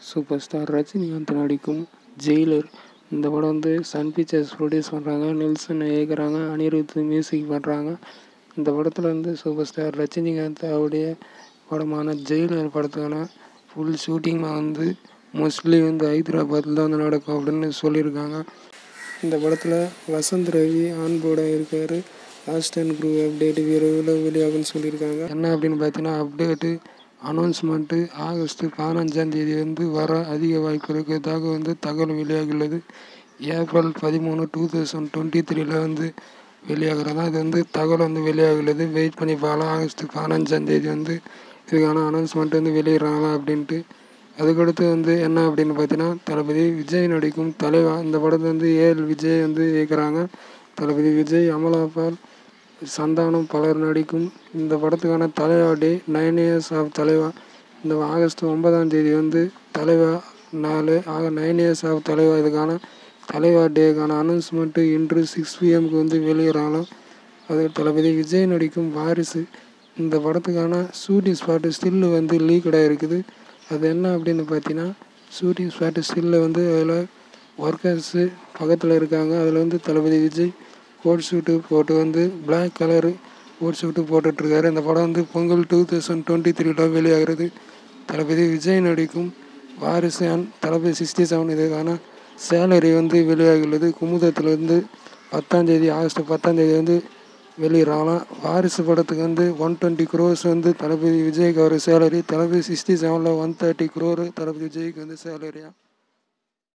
super star Rajinikanth நடிக்கும் Jailer இந்த படம் வந்து சன் பிக்சர்ஸ் ப்ரொடியூஸ் பண்ணுறாங்க நெல்சன் இயக்குறாங்க அனிருத் மியூசிக் பண்ணுறாங்க இந்த படத்தில் வந்து சூப்பர் ஸ்டார் ரஜினிகாந்த் அவருடைய படமான ஜெயிலர் படத்துக்கான ஃபுல் ஷூட்டிங்காக வந்து மோஸ்ட்லி வந்து ஹைதராபாத்தில் தான் வந்து நடக்கும் அப்படின்னு சொல்லியிருக்காங்க இந்த படத்தில் வசந்த் ரவி ஆன் போர்டாக இருக்கார் லாஸ்ட் அண்ட் குரூ அப்டேட் விரைவில் வெளியாகும்னு சொல்லியிருக்காங்க என்ன அப்படின்னு பார்த்தீங்கன்னா அப்டேட்டு அனௌன்ஸ்மெண்ட்டு ஆகஸ்ட் பதினஞ்சாந்தேதி வந்து வர அதிக வாய்ப்பு இருக்கிறதாக வந்து தகவல் வெளியாகியுள்ளது ஏப்ரல் பதிமூணு டூ தௌசண்ட் டுவெண்ட்டி த்ரீல வந்து வெளியாகிறதா இது வந்து தகவல் வந்து வெளியாகியுள்ளது வெயிட் பண்ணி பார்க்கலாம் ஆகஸ்ட் பதினஞ்சாந்தேதி வந்து இதுக்கான அனௌன்ஸ்மெண்ட் வந்து வெளியிடுறாங்களா அப்படின்ட்டு அதுக்கடுத்து வந்து என்ன அப்படின்னு பார்த்தீங்கன்னா தளபதி விஜய் நடிக்கும் தலைவா இந்த படத்தை வந்து ஏஎல் விஜய் வந்து இயக்குறாங்க தளபதி விஜய் அமலாபால் சந்தானம் பலர் நடிக்கும் இந்த படத்துக்கான தலைவா டே நைன் இயர்ஸ் ஆஃப் தலைவா இந்த ஆகஸ்ட் ஒன்பதாம் தேதி வந்து தலைவா நாலு ஆக நைன் இயர்ஸ் ஆஃப் தலைவா இதுக்கான தலைவா டேக்கான அனௌன்ஸ்மெண்ட்டு இன்று சிக்ஸ் பிஎம்க்கு வந்து வெளியிடறாங்களாம் அது தளபதி விஜய் நடிக்கும் வாரிசு இந்த படத்துக்கான ஷூட்டிங் ஸ்பாட்டு ஸ்டில்லு வந்து லீக்கடாக இருக்குது அது என்ன அப்படின்னு பார்த்தீங்கன்னா ஷூட்டிங் ஸ்பாட்டு ஸ்டில்ல வந்து அதில் ஒர்க்கர்ஸு பக்கத்தில் இருக்காங்க அதில் வந்து தளபதி விஜய் கோட் ஷூட்டு போட்டு வந்து பிளாக் கலரு கோட் ஷூட்டு போட்டுட்ருக்காரு இந்த படம் வந்து பொங்கல் டூ தௌசண்ட் டுவெண்ட்டி த்ரீல வெளியாகிறது தளபதி விஜய் நடிக்கும் Varisu and Thalapathy sixty seven இதுக்கான சேலரி வந்து வெளியாகியுள்ளது குமுதத்தில் வந்து பத்தாந்தேதி ஆகஸ்ட் பத்தாந்தேதி வந்து வெளியிடறாங்களாம் வாரிசு படத்துக்கு வந்து ஒன் டுவெண்ட்டி க்ரோஸ் வந்து தளபதி விஜய்க்கு அவர் சேலரி தளபதி சிக்ஸ்டி செவனில் ஒன் தேர்ட்டி க்ரோரு தளபதி விஜய்க்கு வந்து சேலரியாக